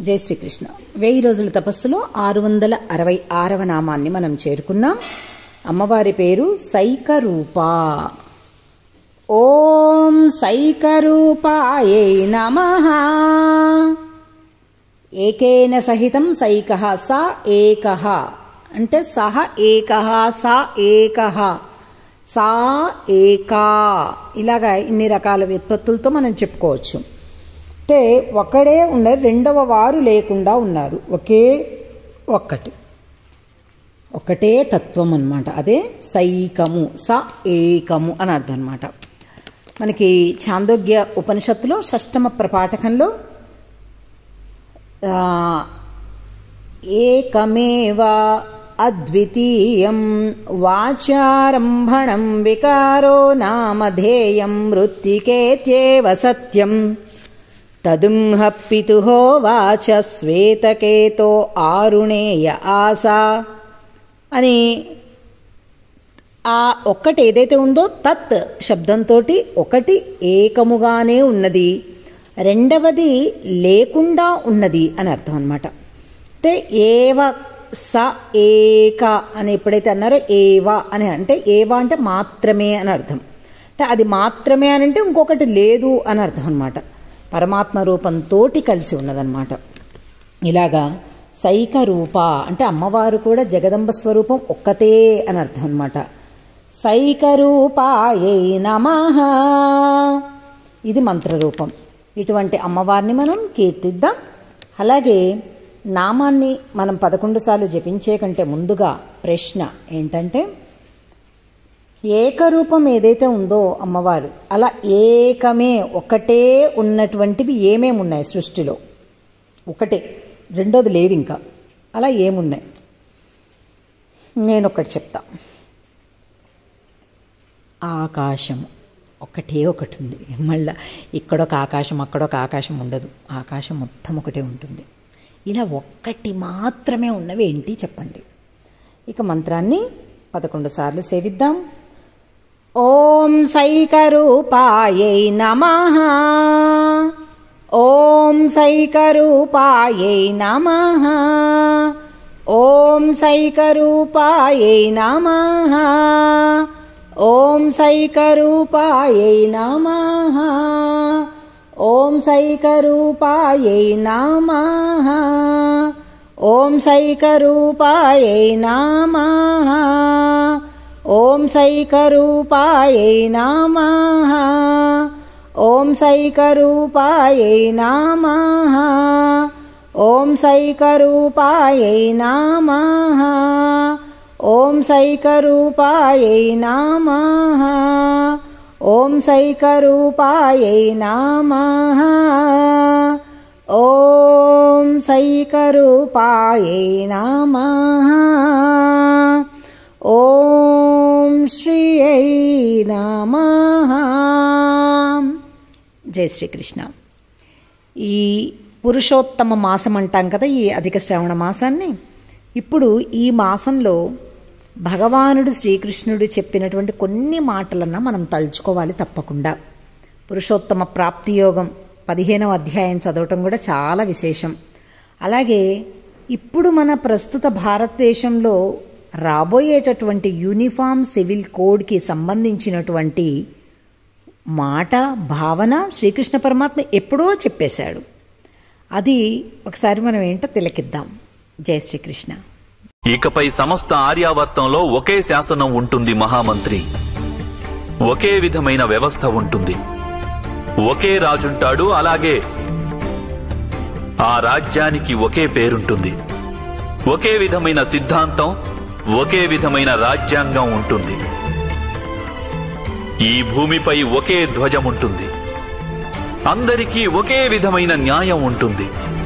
జై శ్రీకృష్ణ వెయ్యి రోజుల తపస్సులో ఆరు వందల అరవై ఆరవ నామాన్ని మనం చేరుకున్నాం అమ్మవారి పేరు సైకరూప ఓం సైకరూపాయై నమ ఏకేన సహితం సైక స ఏక అంటే సహ ఏక స ఏక సా ఏకా ఇలాగా ఇన్ని రకాల వ్యుత్పత్తులతో మనం చెప్పుకోవచ్చు అంటే ఒకడే ఉన్నారు రెండవ వారు లేకుండా ఉన్నారు ఒకే ఒక్కటి ఒకటే తత్వం అన్నమాట అదే సైకము స ఏకము అని అర్థం అనమాట మనకి చాందోగ్య ఉపనిషత్తులో షష్టమ ప్రపాఠకంలో ఆ, ఏకమేవ అద్వితీయం వాచారంభణం వికారో నామధేయం మృత్తికేత్యేవ సత్యం తదుంహ పితుహోవాచ శ్వేతకేతో ఆరుణేయ ఆశా అని ఆ ఒక్కటి ఏదైతే ఉందో తత్ శబ్దంతో ఒకటి ఏకముగానే ఉన్నది రెండవది లేకుండా ఉన్నది అని అర్థం అనమాట అంటే ఏవ స ఏక అని ఎప్పుడైతే అన్నారో ఏవా అని అంటే ఏవా అంటే మాత్రమే అని అర్థం అంటే అది మాత్రమే అని అంటే ఇంకొకటి లేదు అని అర్థం అనమాట పరమాత్మ రూపంతో కలిసి ఉన్నదన్నమాట ఇలాగా సైక రూప అంటే అమ్మవారు కూడా జగదంబ స్వరూపం ఒక్కతే అని అర్థం అనమాట సైక రూపాయై నమ ఇది మంత్రరూపం ఇటువంటి అమ్మవారిని మనం కీర్తిద్దాం అలాగే నామాన్ని మనం పదకొండు సార్లు జపించే కంటే ముందుగా ప్రశ్న ఏంటంటే ఏకరూపం ఏదైతే ఉందో అమ్మవారు అలా ఏకమే ఒకటే ఉన్నటువంటివి ఏమేమి ఉన్నాయి సృష్టిలో ఒకటే రెండోది లేదు ఇంకా అలా ఏమున్నాయి నేను ఒకటి చెప్తా ఆకాశము ఒకటే ఒకటి ఉంది మళ్ళా ఇక్కడొక ఆకాశం అక్కడొక ఆకాశం ఉండదు ఆకాశం మొత్తం ఒకటే ఉంటుంది ఇలా ఒక్కటి మాత్రమే ఉన్నవి ఏంటి చెప్పండి ఇక మంత్రాన్ని పదకొండు సార్లు సేవిద్దాం ఓం సైకరూపాయై నమ ఓం సైకరూపాయై నమ ఓం సైకరూపాయై నమ ఓం సైకరూపాయై నమ ఓం సైకరూపాయై నమ ఓం సైకరూపాయై నమ ఓం సైకరూపాయై నమ ఓం సైకరూపాయై నమ ఓం సైకరూపాయై నమ ఓం సైకరూపాయై నమ ఓం సైకరూపాయై నమ ఓం సైకరూపాయై నమ ఓం శ్రీయై నమ జై శ్రీకృష్ణ ఈ పురుషోత్తమ మాసం అంటాం కదా ఈ అధిక శ్రావణ మాసాన్ని ఇప్పుడు ఈ మాసంలో భగవానుడు శ్రీకృష్ణుడు చెప్పినటువంటి కొన్ని మాటలన్నా మనం తలుచుకోవాలి తప్పకుండా పురుషోత్తమ ప్రాప్తి యోగం పదిహేనవ అధ్యాయం చదవటం కూడా చాలా విశేషం అలాగే ఇప్పుడు మన ప్రస్తుత భారతదేశంలో రాబోయేటటువంటి యూనిఫామ్ సివిల్ కోడ్కి సంబంధించినటువంటి మాట భావన శ్రీకృష్ణ పరమాత్మ ఎప్పుడో చెప్పేశాడు అది ఒకసారి మనం ఏంటో తిలకిద్దాం జై శ్రీకృష్ణ ఇకపై సమస్త ఆర్యావర్తంలో ఒకే శాసనం ఉంటుంది మహామంత్రి ఒకే విధమైన వ్యవస్థ ఉంటుంది ఒకే రాజుంటాడు అలాగే ఆ రాజ్యానికి ఒకే పేరుంటుంది ఒకే విధమైన సిద్ధాంతం ఒకే విధమైన రాజ్యాంగం ఉంటుంది ఈ భూమిపై ఒకే ధ్వజం ఉంటుంది అందరికీ ఒకే విధమైన న్యాయం ఉంటుంది